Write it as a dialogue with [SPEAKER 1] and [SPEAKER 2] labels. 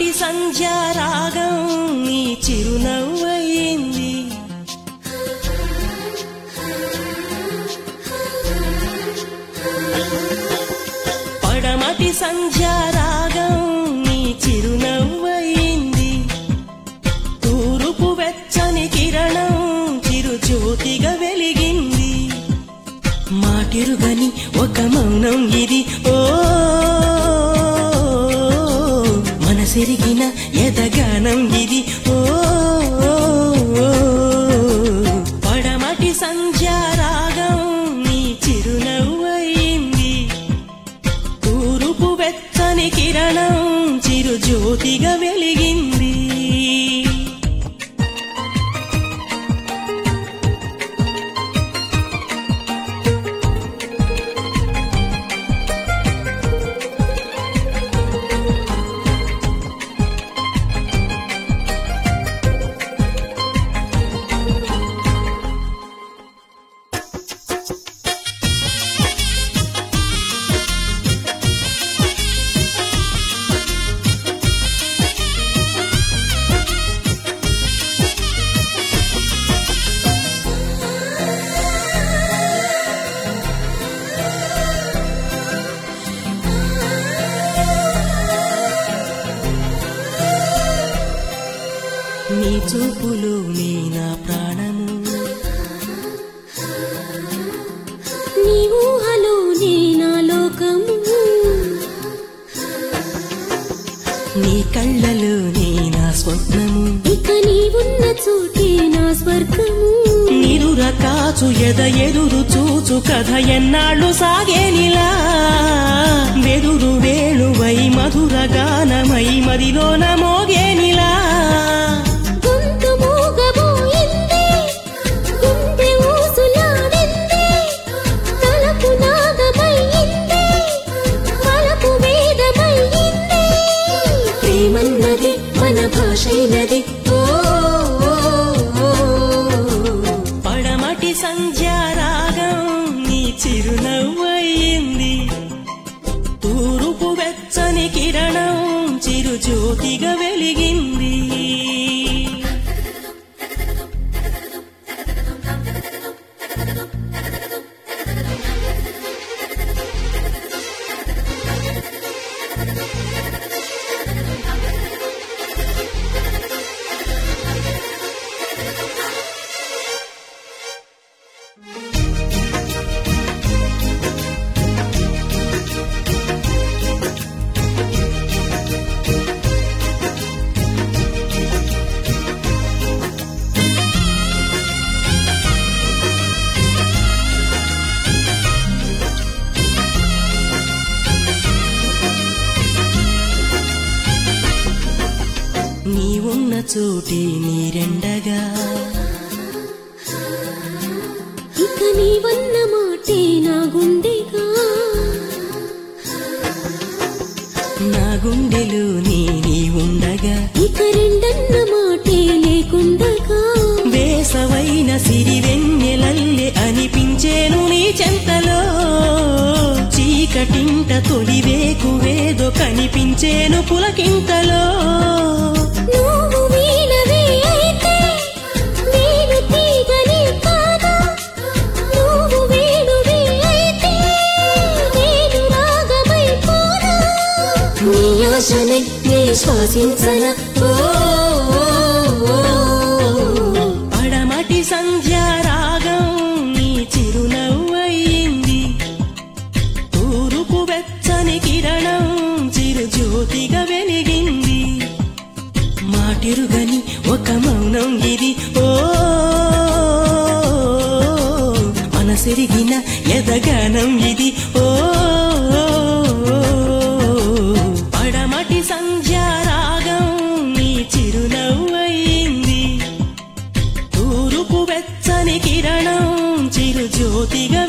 [SPEAKER 1] పడమటి సంధ్యారాగం నీ చిరునవ్వయింది పడమటి సంధ్యారాగం నీ చిరునవ్వయింది తూరుపు వెచ్చని కిరణం చిరుజ్యోతిగా వెలిగింది మాటిరుగని ఒక మౌనం ఇది ఓ మనసెరిగిన ఎదగానం ఇది ఓ పడమటి సంధ్యారాగం నీ చిరునవ్వయింది తూరుపు వెచ్చని కిరణం చిరుజ్యోతిగా వెలిగింది నీ చూపులు నీ నా ప్రాణము
[SPEAKER 2] నీ ఊహలో నీ నా లోకము
[SPEAKER 1] నీ కళ్ళలో నీ నా స్వప్నము
[SPEAKER 2] ఇక నీ ఉన్న చోటే నా స్వర్గము
[SPEAKER 1] నిరుర కాచు ఎద ఎదురు చూచు కథ ఎన్నాళ్ళు సాగేనిలా వెదురు వేణువై మధుర గానమై మదిలోన మోగేనిలా
[SPEAKER 2] గొంతు మూగబోయింది గుండె ఊసులాడింది తలపు నాదమయ్యింది వలపు వేదమయ్యింది ప్రేమన్నది మన భాషైనది ఓ ఓ, ఓ, ఓ.
[SPEAKER 1] పడమటి సంధ్యారాగం నీ చిరునవ్వయింది తూరుపు వెచ్చని కిరణం చిరుజ్యోతిగా వెలిగింది నీ ఉన్న చోటే నీరెండగా
[SPEAKER 2] ఇక నీవన్న మాటే నా గుండెగా
[SPEAKER 1] నా గుండెలో నీ నీ ఉండగా
[SPEAKER 2] ఇక రెండన్న మాటే లేకుండగా
[SPEAKER 1] వేసవైన సిరి వెన్నెలల్లె అనిపించేను నీ చెంతలో చీకటింట తొలి వేకువేదో కనిపించేను పులకింతలో
[SPEAKER 2] నువ్వు వీణవే అయితే నేను తీగని కాదా నువ్వు వేణువే అయితే నేను రాగమై పోనా నీ ఆశనై నే శ్వాసించన ఓ ఓ, ఓ, ఓ.
[SPEAKER 1] పడమటి సంధ్యారాగం నీ చిరునవ్వయింది తూరుపు వెచ్చని కిరణం చిరుజ్యోతిగా వెలిగింది మాటిరుగని ఒక మౌనం ఇది ఓ మనసెరిగిన ఎదగానం ఇది ఓ పడమటి సంధ్యారాగం నీ చిరునవ్వయింది తూరుపు వెచ్చని కిరణం చిరుజ్యోతిగా